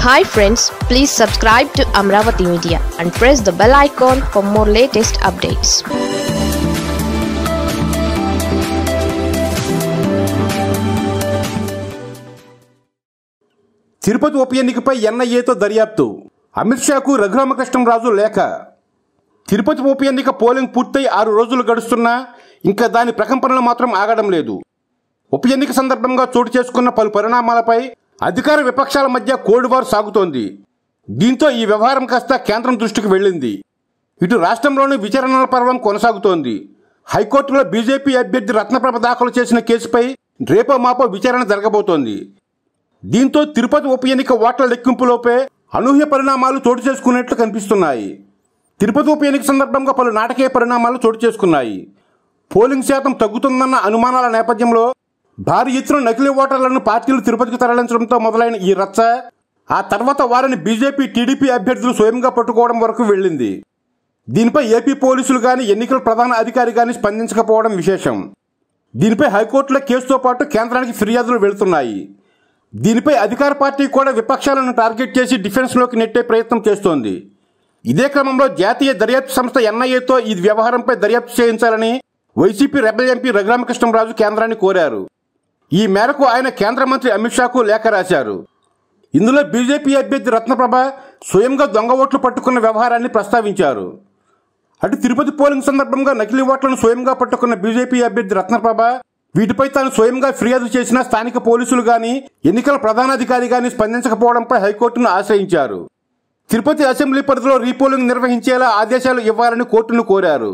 hi friends please subscribe to Amaravati media and press the bell icon for more latest updates Tirupati ఉప ఎన్నికపై ఎన్ఐఏతో దర్యాప్తు అమిత్ షాకు రఘురామకృష్ణంరాజు లేఖ తిరుపతి ఉప ఎన్నిక పోలింగ్ పూర్తయి ఆరు రోజులు గడుస్తున్నా ఇంకా దాని ప్రకంపనలు మాత్రం ఆగడం లేదు ఉప ఎన్నిక సందర్భంగా చోటు చేసుకున్న పలు పరిణామాలపై అధికార విపక్షాల మధ్య కోల్డ్ సాగుతోంది దీంతో ఈ వ్యవహారం కాస్త కేంద్రం దృష్టికి వెళ్ళింది ఇటు రాష్ట్రంలోని విచారణల పర్వం కొనసాగుతోంది హైకోర్టులో బీజేపీ అభ్యర్థి రత్నప్రభ దాఖలు చేసిన కేసుపై రేపో మాపో విచారణ జరగబోతోంది దీంతో తిరుపతి ఉప ఎన్నిక ఓట్ల లెక్కింపులోపే అనూహ్య పరిణామాలు చోటు చేసుకున్నట్లు కనిపిస్తున్నాయి తిరుపతి ఉప ఎన్నిక సందర్భంగా పలు నాటకీయ పరిణామాలు చోటు చేసుకున్నాయి పోలింగ్ శాతం తగ్గుతుందన్న అనుమానాల నేపథ్యంలో భారీ ఎత్తున నకిలీ ఓటర్లను పార్టీలు తిరుపతికి తరలించడంతో మొదలైన ఈ రచ్చ ఆ తర్వాత వారిని బీజేపీ టీడీపీ అభ్యర్థులు స్వయంగా పట్టుకోవడం వరకు వెళ్ళింది దీనిపై ఏపీ పోలీసులు గాని ఎన్నికల ప్రధాన అధికారి గాని స్పందించకపోవడం విశేషం దీనిపై హైకోర్టులో కేసుతో పాటు కేంద్రానికి ఫిర్యాదులు వెళుతున్నాయి దీనిపై అధికార పార్టీ కూడా విపక్షాలను టార్గెట్ చేసి డిఫెన్స్లోకి నెట్టే ప్రయత్నం చేస్తోంది ఇదే క్రమంలో జాతీయ దర్యాప్తు సంస్థ ఎన్ఐఏతో ఈ వ్యవహారంపై దర్యాప్తు చేయించాలని వైసీపీ రెబల్ ఎంపీ రఘురామకృష్ణంరాజు కేంద్రాన్ని కోరారు ఈ మేరకు ఆయన కేంద్ర మంత్రి అమిత్ షాకు లేఖ రాశారు ఇందులో బీజేపీ అభ్యర్థి రత్నప్రభ స్వయంగా దొంగ ఓట్లు పట్టుకున్న వ్యవహారాన్ని ప్రస్తావించారు అటు తిరుపతి పోలింగ్ సందర్భంగా నకిలీ ఓట్లను స్వయంగా పట్టుకున్న బీజేపీ అభ్యర్థి రత్నప్రభ వీటిపై తాను స్వయంగా ఫిర్యాదు చేసిన స్థానిక పోలీసులు గాని ఎన్నికల ప్రధానాధికారి గాని స్పందించకపోవడంపై హైకోర్టును ఆశ్రయించారు తిరుపతి అసెంబ్లీ పరిధిలో రీపోలింగ్ నిర్వహించేలా ఆదేశాలు ఇవ్వాలని కోర్టును కోరారు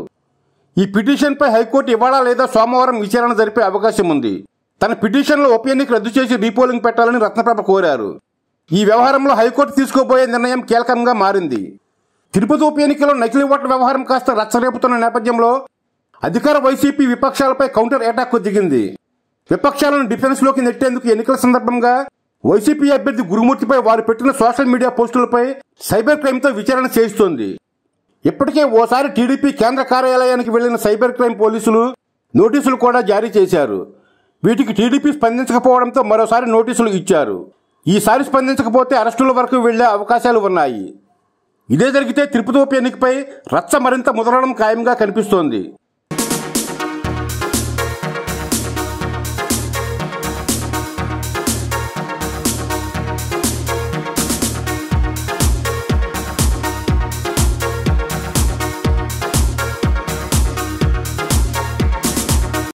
ఈ పిటిషన్పై హైకోర్టు ఇవాళ లేదా సోమవారం విచారణ జరిపే అవకాశం ఉంది తన పిటిషన్లో ఉప ఎన్నిక రద్దు చేసి రీపోలింగ్ పెట్టాలని రత్నప్రభ కోరారు ఈ వ్యవహారంలో హైకోర్టు తీసుకోబోయే నిర్ణయం కీలకంగా మారింది తిరుపతి ఉప ఎన్నికలో నకిలీ ఓట్ల వ్యవహారం కాస్త రచ్చరేపుతున్న నేపథ్యంలో అధికార వైసీపీ విపక్షాలపై కౌంటర్ అటాక్ దిగింది విపక్షాలను డిఫెన్స్లోకి నెట్టేందుకు ఎన్నికల సందర్భంగా వైసీపీ అభ్యర్థి గురుమూర్తిపై వారు పెట్టిన సోషల్ మీడియా పోస్టులపై సైబర్ క్రైమ్తో విచారణ చేయిస్తోంది ఇప్పటికే ఓసారి టీడీపీ కేంద్ర కార్యాలయానికి వెళ్లిన సైబర్ క్రైమ్ పోలీసులు నోటీసులు కూడా జారీ చేశారు వీటికి టీడీపీ స్పందించకపోవడంతో మరోసారి నోటీసులు ఇచ్చారు ఈసారి స్పందించకపోతే అరెస్టుల వరకు వెళ్లే అవకాశాలు ఉన్నాయి ఇదే జరిగితే తిరుపతి ఉప ఎన్నికపై రచ్చ మరింత ముదరడం ఖాయంగా కనిపిస్తోంది